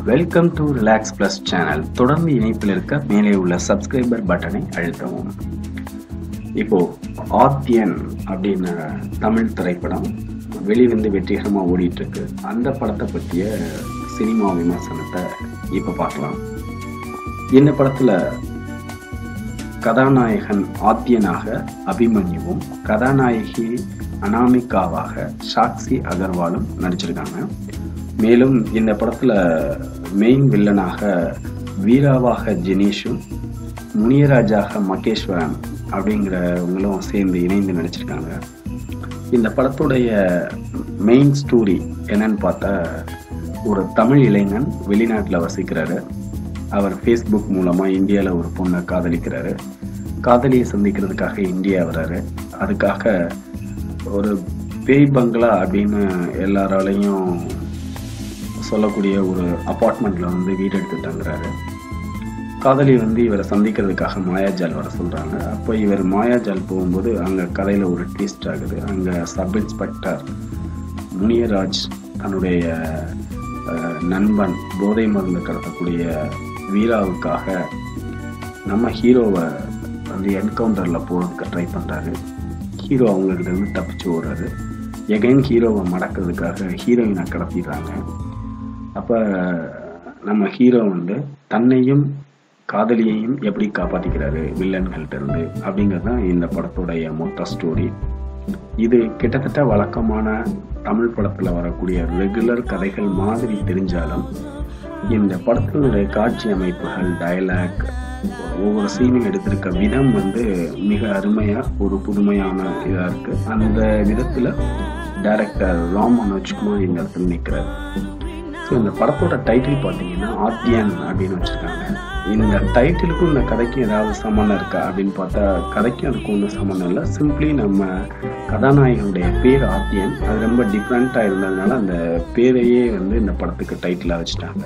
welcome to relax plus channel தொடர்ந்து இணைப்பில் இருக்க மேலே உள்ள சப்ஸ்கிரைபர் பட்டனை அழுத்தவும் இப்போ ஆத்தியன் அப்படின்ற தமிழ் திரைப்படம் வெளிவந்து வெற்றிகரமாக ஓடிட்டு இருக்கு அந்த படத்தை பற்றிய சினிமா விமர்சனத்தை இப்போ பார்க்கலாம் இந்த படத்தில் கதாநாயகன் ஆத்தியனாக அபிமன்யுவும் கதாநாயகி அனாமிகாவாக சாக்சி அகர்வாலும் நடிச்சிருக்காங்க மேலும் இந்த படத்துல மெயின் வில்லனாக வீராவாக ஜெனீஷும் முனியராஜாக மகேஸ்வரன் அப்படிங்கிறவங்களும் சேர்ந்து இணைந்து நடிச்சிருக்காங்க இந்த படத்துடைய மெயின் ஸ்டோரி என்னன்னு பார்த்தா ஒரு தமிழ் இளைஞன் வெளிநாட்டில் வசிக்கிறாரு அவர் ஃபேஸ்புக் மூலமாக இந்தியாவில் ஒரு பொண்ணை காதலிக்கிறாரு காதலியை சந்திக்கிறதுக்காக இந்தியா வர்றாரு அதுக்காக ஒரு பேய் பங்களா அப்படின்னு எல்லாராலையும் சொல்லக்கூடிய ஒரு அப்பார்ட்மெண்ட்ல வந்து வீடு எடுத்து தங்குறாரு காதலி வந்து இவரை சந்திக்கிறதுக்காக மாயாஜால் வர சொல்றாங்க அப்போ இவர் மாயாஜால் போகும்போது அங்க கதையில ஒரு ட்விஸ்ட் ஆகுது அங்க சப் இன்ஸ்பெக்டர் முனியராஜ் தன்னுடைய அஹ், நண்பன் போதை மருந்து கடத்தக்கூடிய வீராவுக்காக நம்ம ஹீரோவை வந்து என்கவுண்டரில் போகிறதுக்கு ட்ரை பண்ணுறாரு ஹீரோ அவங்கக்கிட்ட இருந்து தப்பிச்சு ஓடுறாரு எகைன் ஹீரோவை மடக்கிறதுக்காக ஹீரோயினை கடத்திடுறாங்க அப்போ நம்ம ஹீரோ வந்து தன்னையும் காதலியையும் எப்படி காப்பாற்றிக்கிறாரு வில்லன்கள்ட்ட இருந்து அப்படிங்கிறது தான் இந்த படத்துடைய மொத்த ஸ்டோரி இது கிட்டத்தட்ட வழக்கமான தமிழ் படத்தில் வரக்கூடிய ரெகுலர் கதைகள் மாதிரி தெரிஞ்சாலும் இந்த படத்தினுடைய காட்சி அமைப்புகள் டயலாக் ஒவ்வொரு சீனும் எடுத்திருக்க விதம் வந்து மிக அருமையா ஒரு புதுமையான இதா இருக்கு அந்த விதத்துல டைரக்டர் ராம் மனோஜ்குமார் இந்த இடத்துல நிற்கிறார் ஸோ இந்த படத்தோட டைட்டில் பார்த்தீங்கன்னா ஆத்தியன் அப்படின்னு வச்சிருக்காங்க இந்த டைட்டிலுக்கும் இந்த கதைக்கும் ஏதாவது சம்மந்தம் இருக்கா அப்படின்னு பார்த்தா கதைக்கும் அதுக்கும் ஒன்றும் சம்மந்தம் இல்லை சிம்பிளி நம்ம கதாநாயகனுடைய பேர் ஆத்தியன் அது ரொம்ப டிஃப்ரெண்ட்டாக இருந்ததுனால அந்த பேரையே வந்து இந்த படத்துக்கு டைட்டிலாக வச்சுட்டாங்க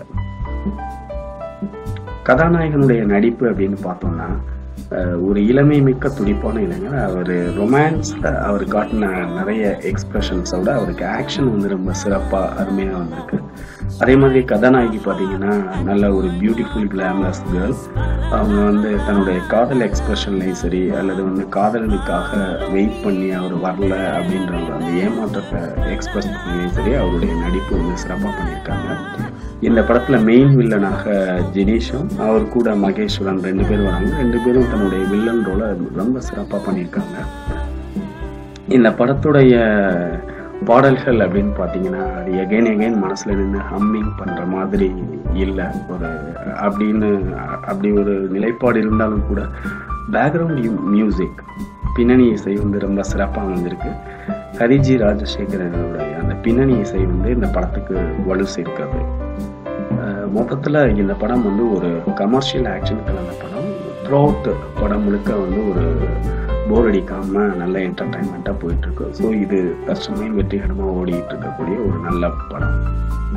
கதாநாயகனுடைய நடிப்பு அப்படின்னு பார்த்தோம்னா அஹ், ஒரு இளமை மிக்க துடிப்பான இளைஞர் அவர் ரொமான்ஸில் அவர் காட்டின நிறைய எக்ஸ்பிரஷன்ஸோட அவருக்கு ஆக்ஷன் வந்து ரொம்ப சிறப்பாக அருமையாக வந்திருக்கு அதே மாதிரி கதாநாயகி பார்த்தீங்கன்னா நல்ல ஒரு பியூட்டிஃபுல் கிளாமரஸ் கேர்ள் அவங்க வந்து தன்னுடைய காதல் எக்ஸ்பிரஷன்லையும் சரி அல்லது வந்து காதலனுக்காக வெயிட் பண்ணி அவர் வரல அப்படின்ற ஒரு அந்த ஏமாற்றத்தை எக்ஸ்பிரஸ் பண்ணியும் சரி அவருடைய நடிப்பு வந்து சிறப்பாக பண்ணியிருக்காங்க இந்த படத்துல மெயின் வில்லனாக ஜெனீஷும் அவர் கூட மகேஸ்வரன் ரெண்டு பேரும் வராங்க ரெண்டு பேரும் தன்னுடைய வில்லன் ரோலை ரொம்ப சிறப்பாக பண்ணியிருக்காங்க இந்த படத்துடைய பாடல்கள் அப்படின்னு பார்த்தீங்கன்னா அது எகைன் எகைன் மனசில் நின்று ஹம்மிங் பண்ணுற மாதிரி இல்லை ஒரு அப்படின்னு அப்படி ஒரு நிலைப்பாடு இருந்தாலும் கூட பேக்ரவுண்ட் மியூசிக் பின்னணி இசை வந்து ரொம்ப சிறப்பாக வந்திருக்கு ஹரிஜி ராஜசேகரனுடைய அந்த பின்னணி இசை வந்து இந்த படத்துக்கு வலு சேர்க்கிறது அஹ் மொத்தத்தில் இந்த படம் வந்து ஒரு கமர்ஷியல் ஆக்ஷன் கலந்த படம் த்ரூ படம் முழுக்க வந்து ஒரு போர் அடிக்காம நல்ல என்டர்டைன்மெண்ட்டாக போயிட்டு இருக்கு ஸோ இது தற்சமயம் வெற்றிகரமாக ஓடிட்டு இருக்கக்கூடிய ஒரு நல்ல படம்